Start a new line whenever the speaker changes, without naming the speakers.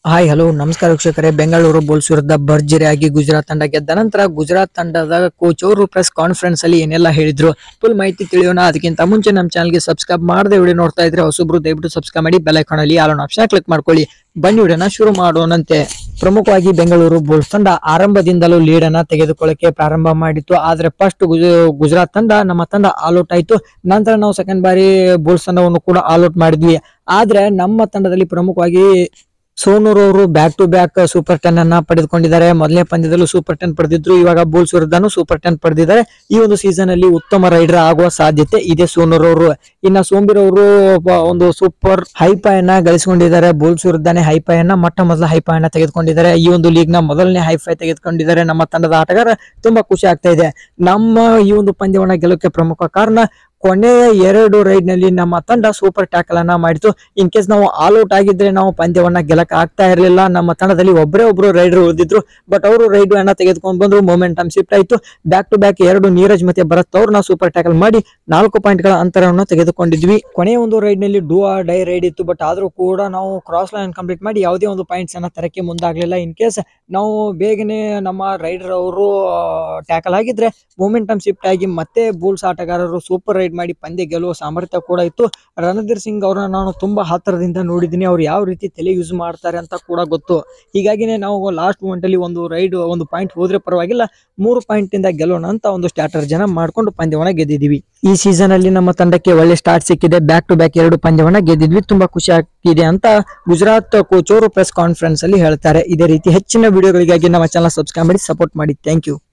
hi hello ನಮಸ್ಕಾರ ವೀಕ್ಷಕರೇ Bengaluru Bulls ವಿರುದ್ಧ ಭರ್ಜರಿಯಾಗಿ ಗುಜರಾತ್ ತಂಡ ಗೆದ್ದ ನಂತರ ಗುಜರಾತ್ ತಂಡದ ಕೋಚ್ ಅವರು ಪ್ರೆಸ್ ಕಾನ್ಫರೆನ್ಸ್ ಅಲ್ಲಿ ಏನೆಲ್ಲ ಹೇಳಿದ್ರು ಫುಲ್ ಮಾಹಿತಿ ತಿಳಿಯೋಣ ಅದಕ್ಕಿಂತ ಮುಂಚೆ ನಮ್ಮ ಚಾನಲ್ಗೆ ಸಬ್ಸ್ಕ್ರೈಬ್ ಮಾಡದೆ ವಿಡಿಯೋ ನೋಡ್ತಾ ಇದ್ರೆ ಹೊಸಬ್ರು ದಯವಿಟ್ಟು ಸಬ್ಸ್ಕ್ರೈಬ್ ಮಾಡಿ ಬೆಲ್ ಐಕಾನ್ ಅಲ್ಲಿ ಆಲ್ ಆಪ್ಷನ್ ಕ್ಲಿಕ್ ಮಾಡ್ಕೊಳ್ಳಿ ಬನ್ನಿ ವಿಡಿಯೋನ ಶುರು ಮಾಡೋಣಂತೆ ಪ್ರಮುಖವಾಗಿ ಬೆಂಗಳೂರು ಬುಲ್ಸ್ ತಂಡ ಆರಂಭದಿಂದಲೂ ಲೀಡ್ ಅನ್ನ ತೆಗೆದುಕೊಳ್ಳಕ್ಕೆ ಪ್ರಾರಂಭ ಮಾಡಿತ್ತು ಆದ್ರೆ ಫಸ್ಟ್ ಗುಜರಾತ್ ತಂಡ ನಮ್ಮ ತಂಡ ಆಲ್ಔಟ್ ಆಯ್ತು ನಂತರ ನಾವು ಸೆಕೆಂಡ್ ಬಾರಿ ಬುಲ್ಸ್ ತಂಡವನ್ನು ಕೂಡ ಆಲ್ಔಟ್ ಮಾಡಿದ್ವಿ ಆದ್ರೆ ನಮ್ಮ ತಂಡದಲ್ಲಿ ಪ್ರಮುಖವಾಗಿ ಸೋನೂರ್ ಅವರು back to back super ten ಅನ್ನ ಪಡೆದುಕೊಂಡಿದ್ದಾರೆ ಮೊದಲನೇ ಪಂದ್ಯದಲ್ಲೂ ಸೂಪರ್ ಟೆನ್ ಪಡೆದಿದ್ರು ಇವಾಗ ಬುಲ್ಸ್ ವಿರುದ್ಧನೂ ಸೂಪರ್ ಟೆನ್ ಪಡೆದಿದ್ದಾರೆ ಈ ಒಂದು ಸೀಸನ್ ಅಲ್ಲಿ ಉತ್ತಮ ರೈಡರ್ ಆಗುವ ಸಾಧ್ಯತೆ ಇದೆ ಸೋನೂರ್ ಅವರು ಇನ್ನ ಸೋಂಬಿರ್ ಅವರು ಒಬ್ಬ ಒಂದು ಸೂಪರ್ ಹೈಫೈಯನ್ನ ಗಳಿಸಿಕೊಂಡಿದ್ದಾರೆ ಬುಲ್ಸ್ ವಿರುದ್ಧನೇ ಹೈಫೈಯನ್ನ ಮೊಟ್ಟ ಮೊದಲ ಹೈಫೈಯನ್ನ ತೆಗೆದುಕೊಂಡಿದ್ದಾರೆ ಈ ಒಂದು ಲೀಗ್ ನ ಮೊದಲನೇ ಹೈಫೈ ತೆಗೆದುಕೊಂಡಿದ್ದಾರೆ ನಮ್ಮ ತಂಡದ ಆಟಗಾರ ತುಂಬಾ ಖುಷಿ ಆಗ್ತಾ ಇದೆ ನಮ್ಮ ಈ ಒಂದು ಪಂದ್ಯವನ್ನ ಗೆಲ್ಲೋಕೆ ಪ್ರಮುಖ ಕಾರಣ ಕೊನೆಯ ಎರಡು ರೈಡ್ ನಲ್ಲಿ ನಮ್ಮ ತಂಡ ಸೂಪರ್ ಟ್ಯಾಕಲ್ ಅನ್ನ ಮಾಡಿತು ಇನ್ ಕೇಸ್ ನಾವು ಆಲ್ ಔಟ್ ಆಗಿದ್ರೆ ನಾವು ಪಂದ್ಯವನ್ನ ಗೆಲ್ಲಕ್ ಆಗ್ತಾ ಇರಲಿಲ್ಲ ನಮ್ಮ ತಂಡದಲ್ಲಿ ಒಬ್ಬರೇ ಒಬ್ರು ರೈಡರ್ ಉಳಿದಿದ್ರು ಬಟ್ ಅವರು ರೈಡ್ ಅನ್ನ ತೆಗೆದುಕೊಂಡು ಬಂದ್ರು ಮೊಮೆಂಟಮ್ ಶಿಫ್ಟ್ ಆಯ್ತು ಬ್ಯಾಕ್ ಟು ಬ್ಯಾಕ್ ಎರಡು ನೀರಜ್ ಮತ್ತೆ ಭರತ್ ಅವ್ರನ್ನ ಸೂಪರ್ ಟ್ಯಾಕಲ್ ಮಾಡಿ ನಾಲ್ಕು ಪಾಯಿಂಟ್ ಗಳ ಅಂತರವನ್ನು ತೆಗೆದುಕೊಂಡಿದ್ವಿ ಕೊನೆಯ ಒಂದು ರೈಡ್ ನಲ್ಲಿ ಡೂ ಆರ್ ಡೈ ರೈಡ್ ಇತ್ತು ಬಟ್ ಆದ್ರೂ ಕೂಡ ನಾವು ಕ್ರಾಸ್ ಲೈನ್ ಕಂಪ್ಲೀಟ್ ಮಾಡಿ ಯಾವುದೇ ಒಂದು ಪಾಯಿಂಟ್ಸ್ ಅನ್ನ ತರಕ್ಕೆ ಮುಂದಾಗ್ಲಿಲ್ಲ ಇನ್ ಕೇಸ್ ನಾವು ಬೇಗನೆ ನಮ್ಮ ರೈಡರ್ ಅವರು ಟ್ಯಾಕಲ್ ಆಗಿದ್ರೆ ಮೊಮೆಂಟಮ್ ಶಿಫ್ಟ್ ಆಗಿ ಮತ್ತೆ ಬೂಲ್ಸ್ ಆಟಗಾರರು ಸೂಪರ್ ರೈಡ್ ಮಾಡಿ ಪಂದ್ಯ ಗೆಲ್ಲುವ ಸಾಮರ್ಥ್ಯ ಕೂಡ ಇತ್ತು ರಣಧೀರ್ ಸಿಂಗ್ ಅವರನ್ನ ನಾನು ತುಂಬಾ ಹತ್ತಿರದಿಂದ ನೋಡಿದ್ದೀನಿ ಅವ್ರು ಯಾವ ರೀತಿ ತಲೆ ಯೂಸ್ ಮಾಡ್ತಾರೆ ಅಂತ ಕೂಡ ಗೊತ್ತು ಹೀಗಾಗಿನೇ ನಾವು ಲಾಸ್ಟ್ ಮೂಮೆಂಟ್ ಅಲ್ಲಿ ಒಂದು ರೈಡ್ ಒಂದು ಪಾಯಿಂಟ್ ಹೋದ್ರೆ ಪರವಾಗಿಲ್ಲ ಮೂರು ಪಾಯಿಂಟ್ ಇಂದ ಗೆಲ್ಲೋಣ ಅಂತ ಒಂದು ಸ್ಟಾರ್ಟರ್ ಜನ ಮಾಡ್ಕೊಂಡು ಪಂದ್ಯವನ್ನ ಗೆದ್ದಿದೀವಿ ಈ ಸೀಸನ್ ಅಲ್ಲಿ ನಮ್ಮ ತಂಡಕ್ಕೆ ಒಳ್ಳೆ ಸ್ಟಾರ್ಟ್ ಸಿಕ್ಕಿದೆ ಬ್ಯಾಕ್ ಟು ಬ್ಯಾಕ್ ಎರಡು ಪಂದ್ಯವನ್ನ ಗೆದ್ದಿದ್ವಿ ತುಂಬಾ ಖುಷಿ ಆಗ್ತಿದೆ ಅಂತ ಗುಜರಾತ್ ಕೋಚ್ ಅವರು ಪ್ರೆಸ್ ಕಾನ್ಫರೆನ್ಸ್ ಅಲ್ಲಿ ಹೇಳ್ತಾರೆ ಇದೇ ರೀತಿ ಹೆಚ್ಚಿನ ವಿಡಿಯೋಗಳಿಗಾಗಿ ನಮ್ಮ ಚಾನಲ್ ಸಬ್ಸ್ಕ್ರೈಬ್ ಮಾಡಿ ಸಪೋರ್ಟ್ ಮಾಡಿ ಥ್ಯಾಂಕ್ ಯು